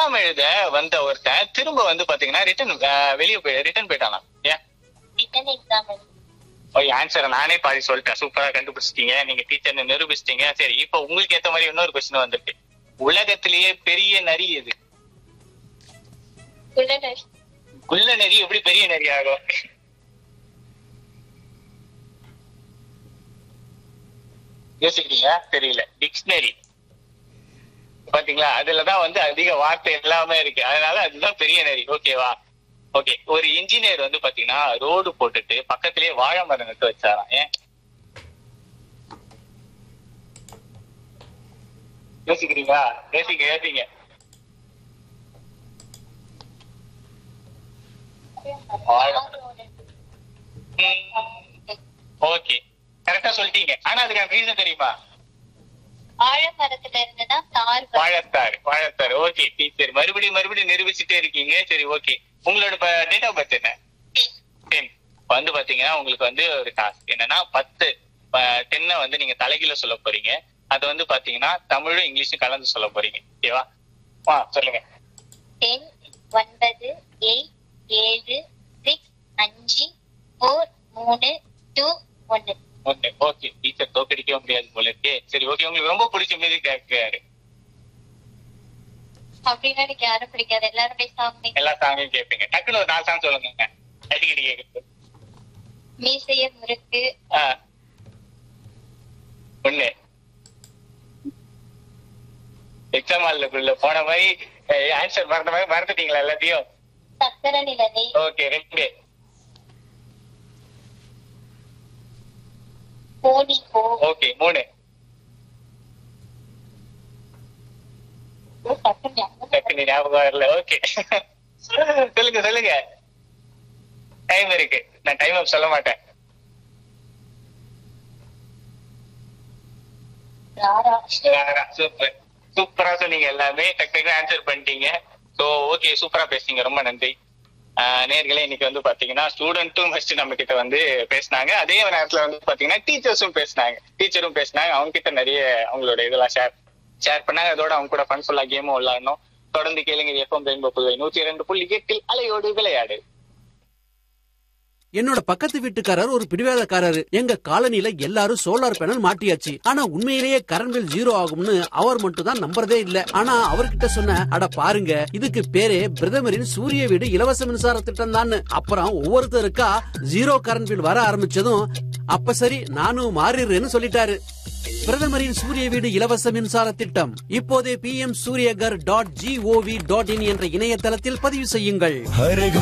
Exam எழுத வந்த ஒருத்தன் திரும்ப வந்து பாத்தீங்கன்னா ரிட்டர்ன் வெளியே போய் ரிட்டர்ன் போயிட்டானா ஏன் ரிட்டன் எக்ஸாம் ஓய் ஆன்சரை நானே பாதி சொல்லிட்டேன் சூப்பரா கண்டுபிடிச்சிட்டீங்க நீங்க டீச்சர்னு நிரூபிச்சிட்டீங்க சரி இப்போ உங்களுக்கு ஏத்த மாதிரி இன்னொரு கொஸ்டின் வந்திருக்கு உலகத்திலேயே பெரிய நரி எது குள்ளனர் குள்ள நரி எப்படி பெரிய நரி ஆகும் யோசிக்கிறீங்க தெரியல டிக்ஷனரி பாத்தீங்களா அதுலதான் வந்து அதிக வார்த்தை எல்லாமே இருக்கு அதனால அதுதான் பெரிய நரி ஓகேவா ஓகே ஒரு இன்ஜினியர் வந்து பாத்தீங்கன்னா ரோடு போட்டுட்டு பக்கத்திலேயே வாழை மரம் நட்டு வச்சாராம் ஏன் யோசிக்கிறீங்களா யோசிங்க யோசிங்க ஓகே கரெக்டா சொல்லிட்டீங்க ஆனா அதுக்கான ரீசன் தெரியுமா ஆழமரத்துல இருந்துதான் தார் வரும். வாழத்தார் வாழத்தார் ஓகே டீச்சர் மறுபடியும் மறுபடியும் நிரூபிச்சுட்டே இருக்கீங்க சரி ஓகே உங்களோட டேட் ஆஃப் பர்த் என்ன டென் வந்து பாத்தீங்கன்னா உங்களுக்கு வந்து ஒரு டாஸ்க் என்னன்னா பத்து டென்னை வந்து நீங்க தலைகீழ சொல்ல போறீங்க அது வந்து பாத்தீங்கன்னா தமிழும் இங்கிலீஷும் கலந்து சொல்ல போறீங்க ஓகேவா ஆ சொல்லுங்க டென் ஒன்பது எயிட் ஏழு சிக்ஸ் அஞ்சு ஃபோர் மூணு டூ ஒன்னு ஓகே ஓகே டீச்சர் தோக்கடிக்க முடியாது போல இருக்கே சரி ஓகே உங்களுக்கு ரொம்ப பிடிச்ச மியூசிக் கேட்காரு அப்படின்னா எனக்கு யாரும் பிடிக்காது எல்லாருமே சாமி எல்லா சாங்கையும் கேட்பீங்க டக்குன்னு ஒரு நாலு சாங் சொல்லுங்க அடிக்கடி கேட்குறது மீசைய முறுக்கு ஆ. ஒண்ணு எக்ஸாம் ஹால்ல போன மாதிரி ஆன்சர் மறந்த மாதிரி மறந்துட்டீங்களா எல்லாத்தையும் சக்கர நிலவை ஓகே ரெண்டு போனி போ ஓகே மூணு டக்குனு ஞாபகம் டக்குனு ஞாபகம் வரல ஓகே சொல்லுங்க சொல்லுங்க டைம் இருக்கு நான் டைம் அப் சொல்ல மாட்டேன் ராரா. சூப்பர் சூப்பரா சொன்னீங்க எல்லாமே டக்கு டக்கு ஆன்சர் பண்ணிட்டீங்க சோ ஓகே சூப்பரா பேசுனீங்க ரொம்ப நன்றி ஆஹ் நேர்களே இன்னைக்கு வந்து பாத்தீங்கன்னா ஸ்டூடெண்ட்டும் ஃபர்ஸ்ட் நம்ம கிட்ட வந்து பேசினாங்க அதே நேரத்துல வந்து பாத்தீங்கன்னா டீச்சர்ஸும் பேசினாங்க டீச்சரும் பேசினாங்க அவங்க கிட்ட நிறைய அவங்களோட இதெல்லாம் ஷேர் ஷேர் பண்ணாங்க அதோட அவங்க கூட ஃபன்ஃபுல்லா கேமும் விளையாடணும் தொடர்ந்து கேளுங்க எஃப்எம் ரெயின்போ புதுவை நூத்தி இரண்டு புள்ளி எட்டில் அலையோடு விளையாடு என்னோட பக்கத்து வீட்டுக்காரர் ஒரு பிடிவாதக்காரரு எங்க காலனில எல்லாரும் சோலார் பேனல் மாட்டியாச்சு ஆனா உண்மையிலேயே கரண்ட் பில் ஜீரோ ஆகும்னு அவர் மட்டும் தான் நம்புறதே இல்ல ஆனா அவர்கிட்ட சொன்ன அட பாருங்க இதுக்கு பேரே பிரதமரின் சூரிய வீடு இலவச மின்சார திட்டம் தான் அப்புறம் ஒவ்வொருத்தருக்கா ஜீரோ கரண்ட் பில் வர ஆரம்பிச்சதும் அப்ப சரி நானும் மாறிடுறேன்னு சொல்லிட்டாரு பிரதமரின் சூரிய வீடு இலவச மின்சார திட்டம் இப்போதே P M Suryaghar dot GOV dot in என்ற இணையதளத்தில் பதிவு செய்யுங்கள்